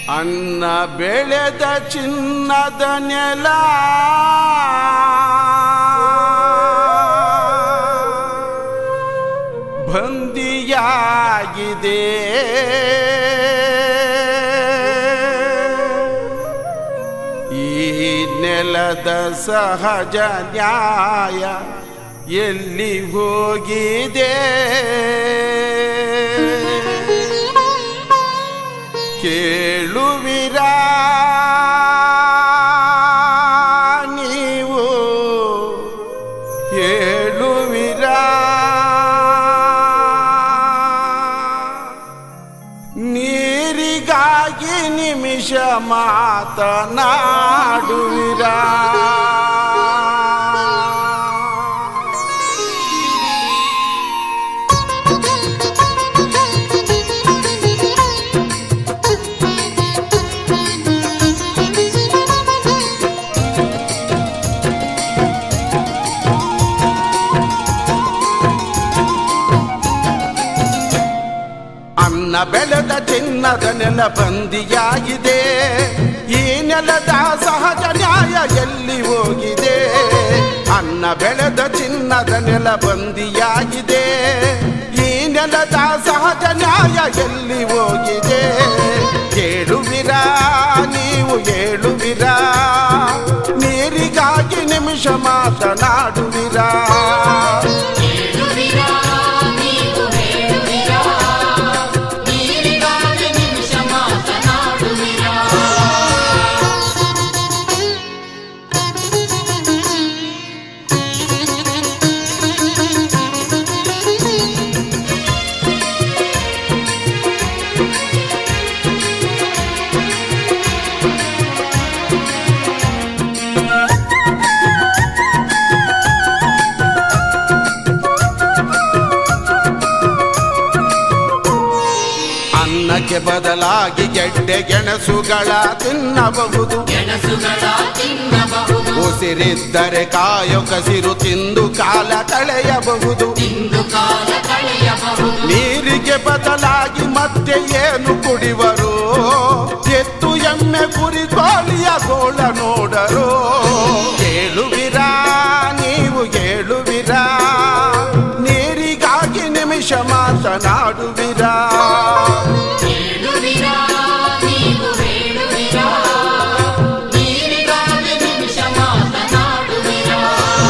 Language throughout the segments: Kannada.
ಅನ್ನ ಬೆಳೆದ ಚಿನ್ನದ ನೆಲ ಬಂದಿಯಾಗಿದೆ ಈ ನೆಲದ ಸಹಜ ನ್ಯಾಯ ಎಲ್ಲಿ ಹೋಗಿದೆ ಕೇಳುವಿರಾ ನೀವು ಹೇಳುವಿರಾ ನೀರಿಗಾಗಿ ನಿಮಿಷ ಮಾತನಾಡುವಿರಾ ಅನ್ನ ಬೆಳೆದ ಚಿನ್ನದ ನೆಲ ಬಂದಿಯಾಗಿದೆ ಈ ನೆಲದ ಸಹಜ ನ್ಯಾಯ ಎಲ್ಲಿ ಹೋಗಿದೆ ಅನ್ನ ಬೆಳೆದ ಚಿನ್ನದ ನೆಲ ಬಂದಿಯಾಗಿದೆ ಈ ನೆಲದ ಸಹಜ ನ್ಯಾಯ ಎಲ್ಲಿ ಹೋಗಿದೆ ಕೇಳುವಿರಾ ನೀವು ಹೇಳುವಿರಾ ನೀರಿಗಾಗಿ ನಿಮಿಷ ಮಾತನಾಡುವಿರಾ ಹೇಳುವಿರಾ ನೀವು ಹೇಳುವಿರಾ ನೀರಿಗಾಗಿ ನಿಮಿಷ ಮಾತನಾಡುವಿರಾ ಅನ್ನಕ್ಕೆ ಬದಲಾಗಿ ಗೆಡ್ಡೆ ಗೆಣಸುಗಳ ತಿನ್ನಬಹುದು ಗೆಣಸುಗಳ ತಿನ್ನಬಹುದು ಉಸಿರಿದ್ದರೆ ಕಾಯೋ ಕಸಿರು ತಿಂದು ಕಾಲ ಕಳೆಯಬಹುದು ಇಂದು ಕಾಲ ಕಳೆಯಬಹುದು ನೀರಿಗೆ ಬದಲಾಗಿ ಮತ್ತೆ ಏನು ಕುಡಿವರು ಎತ್ತು ಎಮ್ಮೆ ಕುರಿ ಕೋಳಿಯ ಗೋಳ ನೋಡರು ಕೇಳುವಿರಾ ನೀವು ಹೇಳುವಿರಾ ನೀರಿಗಾಗಿ ನಿಮಿಷ ಮಾತನಾಡುವಿರಾ ಹೇಳುವಿರಾ ನೀವು ಹೇಳುವಿರಾ ನೀರಿಗಾಗಿ ನಿಮಿಷ ಮಾತನಾಡುವಿರಾ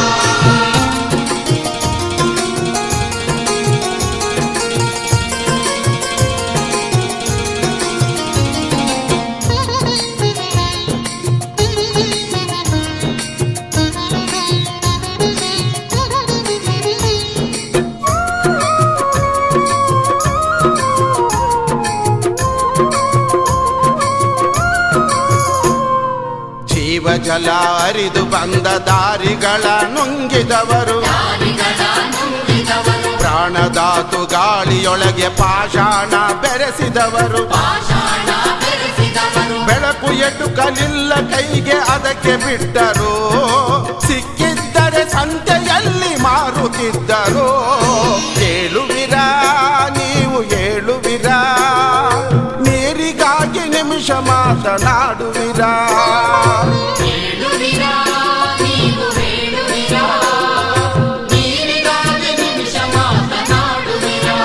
ಜೀವ ಜಲ ಅರಿದು ಬಂದ ದಾರಿಗಳ ನುಂಗಿದವರು ದಾರಿಗಳ ನುಂಗಿದವರು ಪ್ರಾಣಧಾತು ಗಾಳಿಯೊಳಗೆ ಪಾಷಾಣ ಬೆರೆಸಿದವರು ಪಾಷಾಣ ಬೆರೆಸಿದವರು ಬೆಳಕು ಎಟುಕಲಿಲ್ಲ ಕೈಗೆ ಅದಕ್ಕೆ ಬಿಟ್ಟರು ಸಿಕ್ಕಿದ್ದರೆ ಸಂತೆಯಲ್ಲಿ ಮಾರುತ್ತಿದ್ದರು ಕೇಳುವಿರಾ ನೀವು ಹೇಳುವಿರಾ ನೀರಿಗಾಗಿ ನಿಮಿಷ ಮಾತನಾಡುವಿರಾ ಹೇಳುವಿರಾ ನೀವು ಹೇಳುವಿರಾ ನೀರಿಗಾಗಿ ನಿಮಿಷ ಮಾತನಾಡುವಿರಾ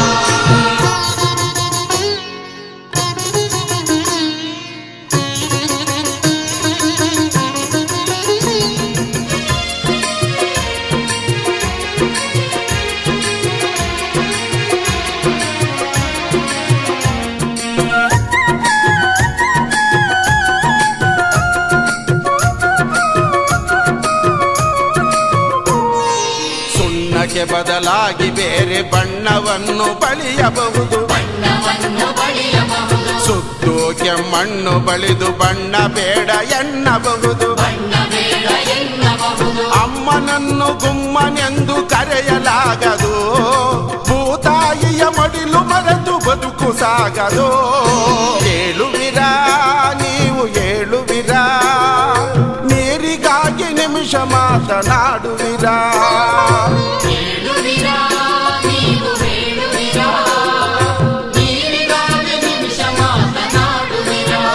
ಸುಣ್ಣಕ್ಕೆ ಬದಲಾಗಿ ಬೇರೆ ಬಣ್ಣವನ್ನು ಬಳಿಯಬಹುದು ಬಣ್ಣವನ್ನು ಬಳಿಯಬಹುದು ಸುತ್ತು ಕೆಮ್ಮಣ್ಣು ಬಳಿದು ಬಣ್ಣ ಬೇಡ ಎನ್ನಬಹುದು ಬಣ್ಣ ಬೇಡ ಎನ್ನಬಹುದು ಅಮ್ಮನನ್ನು ಗುಮ್ಮನೆಂದು ಕರೆಯಲಾಗದು ಭೂತಾಯಿಯ ಮಡಿಲು ಮರೆತು ಬದುಕು ಸಾಗದು ಹೇಳುವಿರಾ ನೀವು ಹೇಳುವಿರಾ ನೀರಿಗಾಗಿ ನಿಮಿಷ ಮಾತನಾಡುವಿರಾ ಹೇಳುವಿರಾ ನೀವು ಹೇಳುವಿರಾ ನೀರಿಗಾಗಿ ನಿಮಿಷ ಮಾತನಾಡುವಿರಾ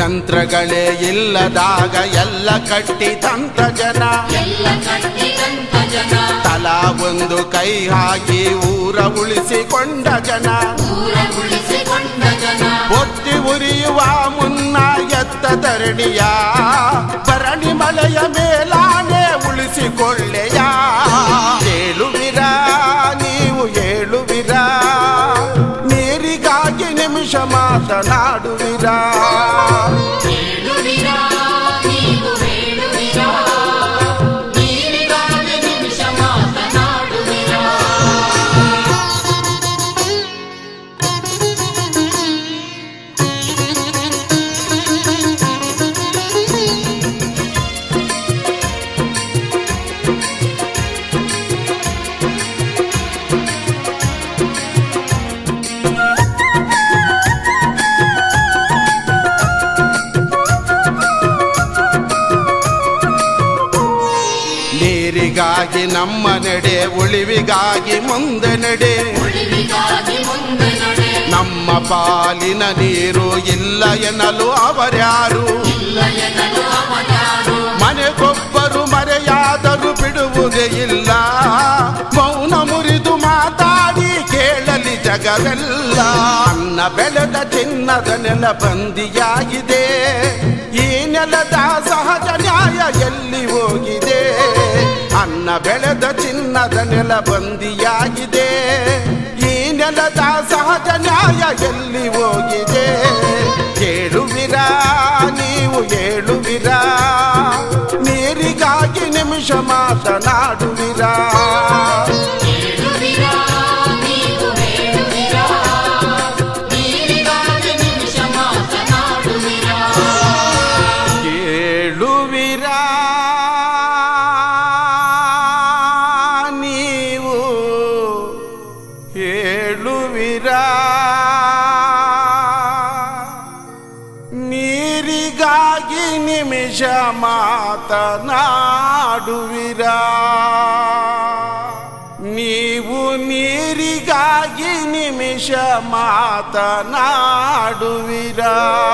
ಯಂತ್ರಗಳೇ ಇಲ್ಲದಾಗ ಎಲ್ಲ ಕಟ್ಟಿ ತಂತ್ರ ಜನ ಎಲ್ಲ ಕಟ್ಟಿದಂತ ಜನ ತಲಾ ಒಂದು ಕೈ ಹಾಕಿ ಊರ ಉಳಿಸಿಕೊಂಡ ಜನ ಊರ ಉಳಿಸಿಕೊಂಡ ಜನ ಒತ್ತಿ ಉರಿಯುವ ಮುನ್ನ ಎತ್ತ ಧರಣಿಯ ಭರಣಿ ಮಳೆಯ ಮೇಲಾನೆ ಉಳಿಸಿಕೊಳ್ಳೆಯ ಹೇಳುವಿರ ನೀವು ಹೇಳುವಿರ ನೀರಿಗಾಗಿ ನಿಮಿಷ ಮಾತನಾಡುವಿರಾ ಹೇಳುವಿರಾ ನೀವು ಹೇಳುವಿರಾ ನೀರಿಗಾಗಿ ನಿಮಿಷ ಮಾತನಾಡುವಿರಾ ನೀರಿಗಾಗಿ ನಮ್ಮ ನಡೆ ಉಳಿವಿಗಾಗಿ ಮುಂದೆ ನಡೆ ಉಳಿವಿಗಾಗಿ ಮುಂದೆ ನಡೆ ನಮ್ಮ ಪಾಲಿನ ನೀರು ಇಲ್ಲ ಎನ್ನಲು ಅವರ್ಯಾರು ಇಲ್ಲ ಎನ್ನಲು ಅವತಾರು ಮನೆಗೊಬ್ಬರು ಮರೆಯಾದರೂ ಬಿಡುವುದೇ ಇಲ್ಲ ಮೌನ ಮುರಿದು ಮಾತಾಡಿ ಕೇಳಲಿ ಜಗವೆಲ್ಲ ಅನ್ನ ಬೆಳೆದ ಚಿನ್ನದ ನೆಲ ಬಂದಿಯಾಗಿದೆ ಈ ನೆಲದ ಸಹಜ ನ್ಯಾಯ ಎಲ್ಲಿ ಹೋಗಿದೆ ಅನ್ನ ಬೆಳೆದ ಚಿನ್ನದ ನೆಲ ಬಂದಿಯಾಗಿದೆ ಈ ನೆಲದ ಸಹಜ ನ್ಯಾಯ ಎಲ್ಲಿ ಹೋಗಿದೆ ಹೇಳುವಿರಾ ನೀವು ಹೇಳುವಿರಾ ನೀರಿಗಾಗಿ ನಿಮಿಷ ಮಾತನಾಡುವಿರಾ ಹೇಳುವಿರಾ ನೀವು ಹೇಳುವಿರಾ ನೀರಿಗಾಗಿ ನಿಮಿಷ ಮಾತನಾಡುವಿರಾ ಕೇಳುವಿರಾ ನೀವು ಹೇಳುವಿರಾ ನೀರಿಗಾಗಿ ನಿಮಿಷ ಮಾತನಾಡುವಿರಾ ನೀವು ನೀರಿಗಾಗಿ ನಿಮಿಷ ಮಾತನಾಡುವಿರಾ